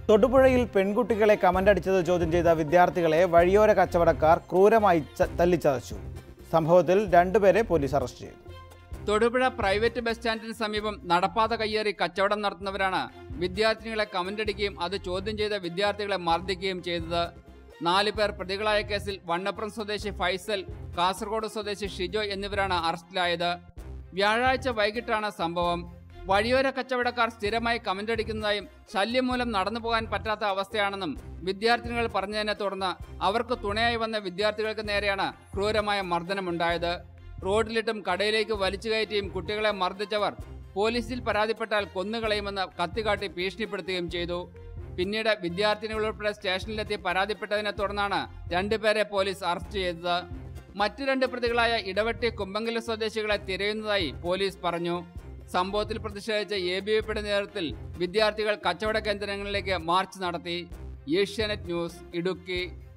തൊടുപുഴയിൽ പെൺകുട്ടികളെ കമന്റടിച്ചത് ചോദ്യം ചെയ്ത വിദ്യാർത്ഥികളെ വഴിയോര കച്ചവടക്കാർ ക്രൂരമായി ച- തല്ലിച്ചതച്ചു സംഭവത്തിൽ രണ്ടുപേരെ പോലീസ് അറസ്റ്റ് ചെയ്തു തൊടുപുഴ പ്രൈവറ്റ് ബസ് സ്റ്റാൻഡിന് സമീപം നടപ്പാത കയ്യേറി കച്ചവടം നടത്തുന്നവരാണ് വിദ്യാർത്ഥിനികളെ കമന്റടിക്കുകയും അത് ചോദ്യം ചെയ്ത വിദ്യാർത്ഥികളെ മർദ്ദിക്കുകയും ചെയ്തത് നാല് പേർ പ്രതികളായ കേസിൽ വണ്ണപ്പുറം സ്വദേശി ഫൈസൽ കാസർഗോഡ് സ്വദേശി ഷിജോ എന്നിവരാണ് അറസ്റ്റിലായത് വ്യാഴാഴ്ച വൈകിട്ടാണ് സംഭവം വഴിയോര കച്ചവടക്കാർ സ്ഥിരമായി കമന്റടിക്കുന്നതായും ശല്യം മൂലം നടന്നു പോകാൻ പറ്റാത്ത അവസ്ഥയാണെന്നും വിദ്യാർത്ഥിനികൾ പറഞ്ഞതിനെ തുടർന്ന് അവർക്ക് തുണയായി വന്ന വിദ്യാർത്ഥികൾക്ക് നേരെയാണ് ക്രൂരമായ മർദ്ദനമുണ്ടായത് റോഡിലിട്ടും കടയിലേക്ക് വലിച്ചു കയറ്റിയും കുട്ടികളെ മർദ്ദിച്ചവർ പോലീസിൽ പരാതിപ്പെട്ടാൽ കൊന്നുകളയുമെന്ന് കത്തികാട്ടി ഭീഷണിപ്പെടുത്തുകയും ചെയ്തു പിന്നീട് വിദ്യാർത്ഥിനികൾ ഉൾപ്പെടെ സ്റ്റേഷനിലെത്തി പരാതിപ്പെട്ടതിനെ തുടർന്നാണ് രണ്ടുപേരെ പോലീസ് അറസ്റ്റ് ചെയ്തത് മറ്റു രണ്ട് പ്രതികളായ ഇടവെട്ടി കുമ്പങ്കല സ്വദേശികളെ തിരയുന്നതായി പോലീസ് പറഞ്ഞു സംഭവത്തിൽ പ്രതിഷേധിച്ച എ ബി വിപിയുടെ നേതൃത്വത്തിൽ വിദ്യാർത്ഥികൾ കച്ചവട കേന്ദ്രങ്ങളിലേക്ക് മാർച്ച് നടത്തി ഏഷ്യാനെറ്റ് ന്യൂസ് ഇടുക്കി